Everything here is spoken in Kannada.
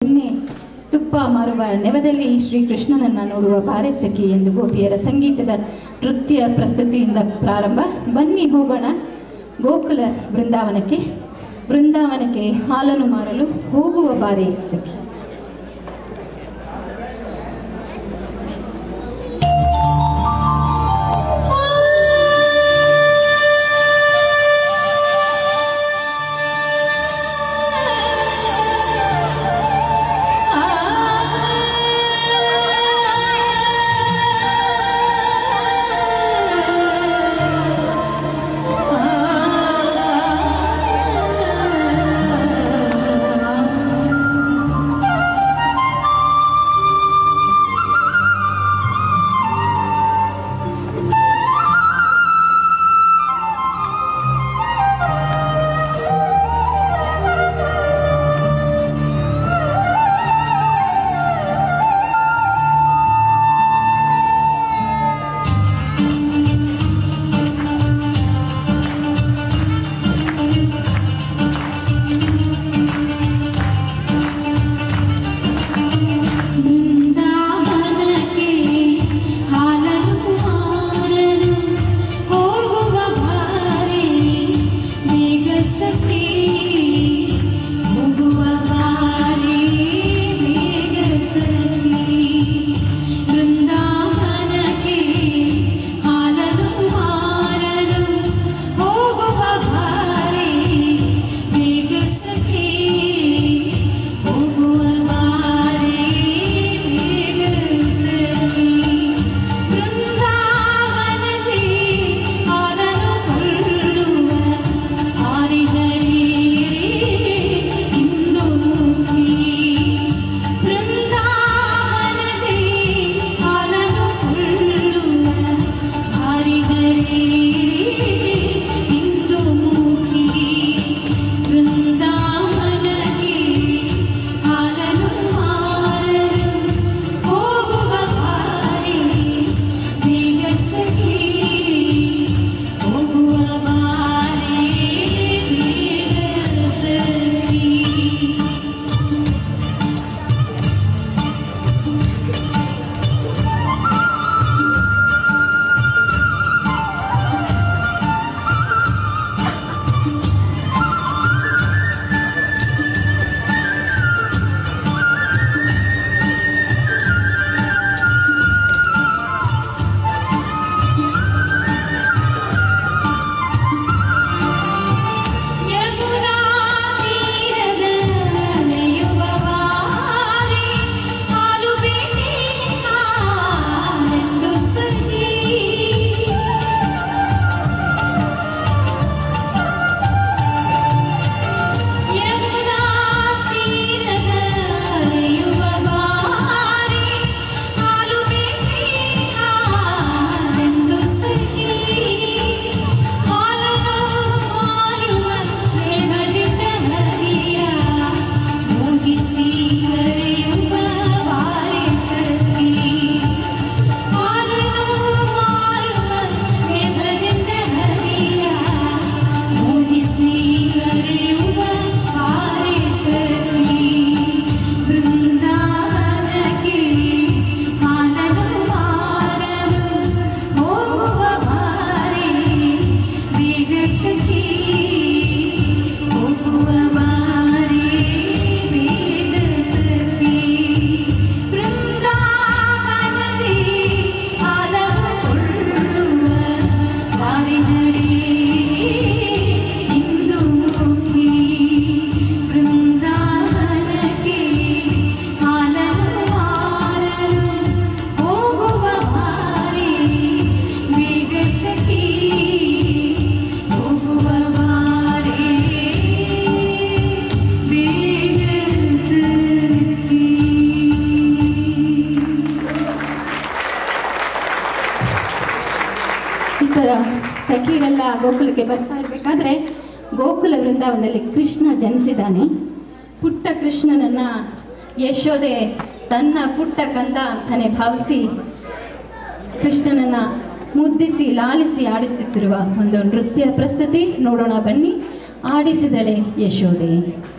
ಬೆಣ್ಣೆ ತುಪ್ಪ ಮಾರುವ ನೆವದಲ್ಲಿ ಶ್ರೀಕೃಷ್ಣನನ್ನು ನೋಡುವ ಬಾರೆ ಸಖಿ ಎಂದು ಗೋಪಿಯರ ಸಂಗೀತದ ನೃತ್ಯ ಪ್ರಸ್ತುತಿಯಿಂದ ಪ್ರಾರಂಭ ಬನ್ನಿ ಹೋಗೋಣ ಗೋಕುಲ ಬೃಂದಾವನಕ್ಕೆ ಬೃಂದಾವನಕ್ಕೆ ಹಾಲನ್ನು ಮಾರಲು ಹೋಗುವ ಬಾರೆ ಸಖಿ ಬೃಂದಾವನಕ್ಕೆ ಹಾಲನು ಮಾರಲು ಹೋಗುವ ಬಾರಿ ಬೇಗ ಸಖಿ ಹೋಗುವ ಬಾರಿ ಬೇಗ ಸಖಿ ಬೃಂದಾವನಕ್ಕೆ ಹಾಲನು ಮಾರಲು ಹೋಗುವ ಬಾರಿ ಬೇಗ ಸಖಿ ಹೋಗುವ ಬಾರಿ ಬೇಗ ಸಖಿ ಬೃಂದಾವನದಿ ಹಾಲನು ಕೊಳ್ಳುವ ಹಾರಿಗರಿ ಇಂದು ಮುಖಿ ಬೃಂದಾವನದಿ ಹಾಲನು ಕೊಳ್ಳುವ ಹಾರಿಗರಿ ಇಂದು ಮುಖಿ ಬೃಂದಾವನಕ್ಕೆ ಹಾಲನು ಮಾರಲು ಹೋಗುವ ಬಾರಿ ಬೇಗ ಸಖಿ ಹೋಗುವ ಬಾರಿ ಬೇಗ ಸಖಿ ಯಮುನಾ ತೀರದ ನೆಯುವ ವಾರಿ ಹಾಲು ಬೇಟಿ ಹಾಲೆಂದು ಸಖಿ ಯಮುನಾ ತೀರದ ನೆಯುವ ವಾರಿ ಹಾಲು ಬೇಟಿ ಹಾಲೆಂದು ಸಖಿ ಹಾಲನು ಮಾರುವ ನೆವದಿತ ಹರಿಯ ಮುಗಿಸಿ ಕರೆಯುವ ಬಾರಿ ಸಖಿ ಹಾಲನು ಮಾರುವ ನೆವದಿತ ಹರಿಯ ಮುಗಿಸಿ ಕರೆಯುವ ಬಾರಿ ಸಖಿ ಬೃಂದಾವನಕ್ಕೆ ಹಾಲನು ಮಾರಲು ಹೋಗುವ ಬಾರಿ ಬೇಗ ಸಖಿ ಹೋಗುವ ಬಾರಿ ಬೇಗ ಸಖಿ ಬೃಂದಾವನದಿ ಹಾಲನು ಕೊಳ್ಳುವ ಬಾರಿ ಹರಿ ಇಂದು ಮುಖಿ ಬೃಂದಾವನಕ್ಕೆ ಹಾಲನು ಮಾರಲು ಹೋಗುವ ಬಾರಿ ಬೇಗ ಸಖಿ ಹೋಗುವ ಬಾರಿ ಬೇಗ ಸಖಿ ಈ ಥರ ಸಖಿರೆಲ್ಲ ಗೋಕುಲಕ್ಕೆ ಬರ್ತಾ ಇರಬೇಕಾದ್ರೆ ಗೋಕುಲ ವೃಂದಾವನದಲ್ಲಿ ಕೃಷ್ಣ ಜನಿಸಿದ್ದಾನೆ ಪುಟ್ಟ ಕೃಷ್ಣನನ್ನ ಯಶೋದೆ ತನ್ನ ಪುಟ್ಟ ಕಂದ ಅಂತಾನೆ ಭಾವಿಸಿ ಕೃಷ್ಣನನ್ನ ಮುದ್ದಿಸಿ ಲಾಲಿಸಿ ಆಡಿಸುತ್ತಿರುವ ಒಂದು ನೃತ್ಯ ಪ್ರಸ್ತುತಿ ನೋಡೋಣ ಬನ್ನಿ ಆಡಿಸಿದಳೆ ಯಶೋದೆ